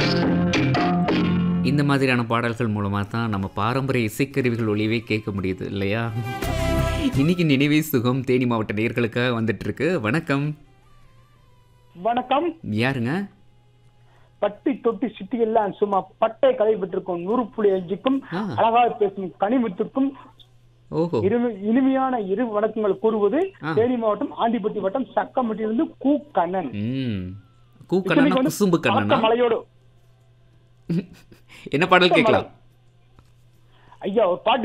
இந்த மாதிரியான பாடல்கள் மூலமாக தான் நம்ம பாரம்பரிய இசைக்கருவிகள் ஒளியவே கேட்க முடியுது இல்லையா இன்னைக்கு நினைவே சுகம் தேனி மாவட்ட நேர்களுக்காக வந்துட்டு இருக்கு வணக்கம் வணக்கம் யாருங்க பட்டி தொட்டி சிட்டிகள்லாம் சும்மா பட்டை கலை பெற்றிருக்கும் நூறு புள்ளி அஞ்சுக்கும் ஆ. அழகாக பேசும் கனிமுத்துக்கும் ஓஹோ இனிமை- இனிமையான இரு வணக்கங்கள் கூறுவது ஆ. தேனி மாவட்டம் ஆண்டிப்பட்டி வட்டம் சக்கம்பட்டியிலிருந்து கு கண்ணன் ம் கூ இன்னைக்கு கண்ணனா வந்து குசும்பு கண்ணனா பலத்த மழையோடு என்ன பாடல் கேட்கலாம் ஐயா ஒரு பாட்டு